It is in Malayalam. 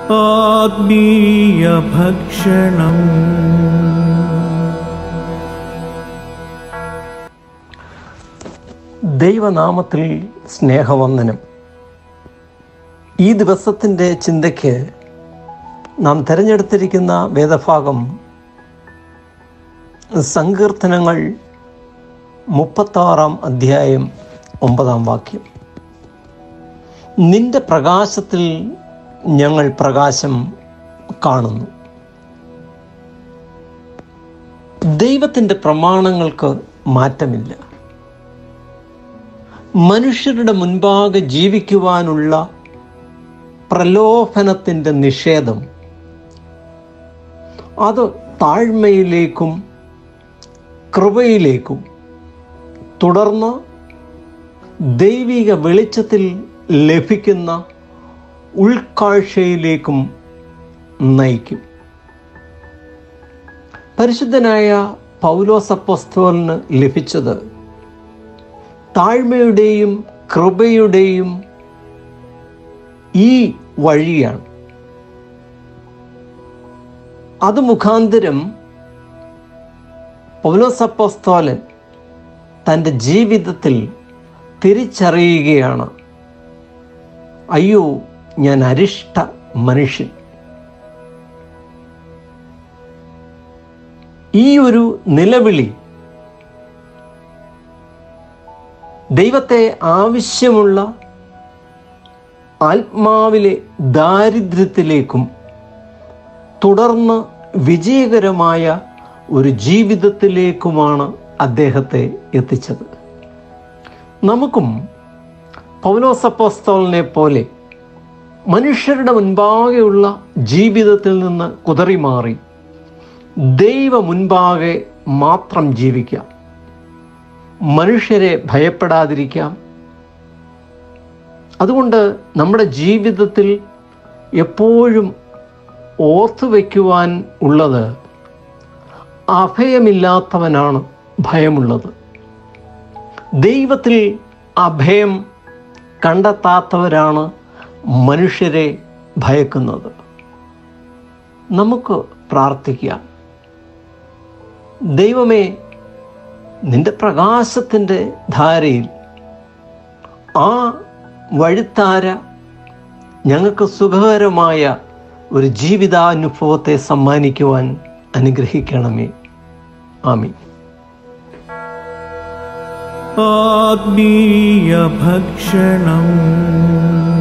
ആത്മീയഭക്ഷണം ദൈവനാമത്തിൽ സ്നേഹവന്ദനം ഈ ദിവസത്തിൻ്റെ ചിന്തയ്ക്ക് നാം തിരഞ്ഞെടുത്തിരിക്കുന്ന വേദഭാഗം സങ്കീർത്തനങ്ങൾ മുപ്പത്താറാം അധ്യായം ഒമ്പതാം വാക്യം നിന്റെ പ്രകാശത്തിൽ ഞങ്ങൾ പ്രകാശം കാണുന്നു ദൈവത്തിൻ്റെ പ്രമാണങ്ങൾക്ക് മാറ്റമില്ല മനുഷ്യരുടെ മുൻപാകെ ജീവിക്കുവാനുള്ള പ്രലോഭനത്തിൻ്റെ നിഷേധം അത് താഴ്മയിലേക്കും കൃപയിലേക്കും തുടർന്ന് ദൈവിക വെളിച്ചത്തിൽ ലഭിക്കുന്ന ഉൾക്കാഴ്ചയിലേക്കും നയിക്കും പരിശുദ്ധനായ പൗലോസപ്പസ്തോലിന് ലഭിച്ചത് താഴ്മയുടെയും കൃപയുടെയും ഈ വഴിയാണ് അത് മുഖാന്തരം പൗലോസപ്പസ്തോലൻ തൻ്റെ ജീവിതത്തിൽ തിരിച്ചറിയുകയാണ് അയ്യോ ഞാൻ അരിഷ്ട മനുഷ്യൻ ഈ ഒരു നിലവിളി ദൈവത്തെ ആവശ്യമുള്ള ആത്മാവിലെ ദാരിദ്ര്യത്തിലേക്കും തുടർന്ന് വിജയകരമായ ഒരു ജീവിതത്തിലേക്കുമാണ് അദ്ദേഹത്തെ എത്തിച്ചത് നമുക്കും പൗലോസപ്പോസ്തോലിനെ പോലെ മനുഷ്യരുടെ മുൻപാകെയുള്ള ജീവിതത്തിൽ നിന്ന് കുതറിമാറി ദൈവ മുൻപാകെ മാത്രം ജീവിക്കാം മനുഷ്യരെ ഭയപ്പെടാതിരിക്കാം അതുകൊണ്ട് നമ്മുടെ ജീവിതത്തിൽ എപ്പോഴും ഓർത്തു വയ്ക്കുവാൻ ഉള്ളത് അഭയമില്ലാത്തവനാണ് ഭയമുള്ളത് ദൈവത്തിൽ അഭയം കണ്ടെത്താത്തവരാണ് മനുഷ്യരെ ഭയക്കുന്നത് നമുക്ക് പ്രാർത്ഥിക്കാം ദൈവമേ നിന്റെ പ്രകാശത്തിൻ്റെ ധാരയിൽ ആ വഴിത്താര ഞങ്ങൾക്ക് സുഖകരമായ ഒരു ജീവിതാനുഭവത്തെ സമ്മാനിക്കുവാൻ അനുഗ്രഹിക്കണമേ ആമീൻ ആത്മീയഭക്ഷണം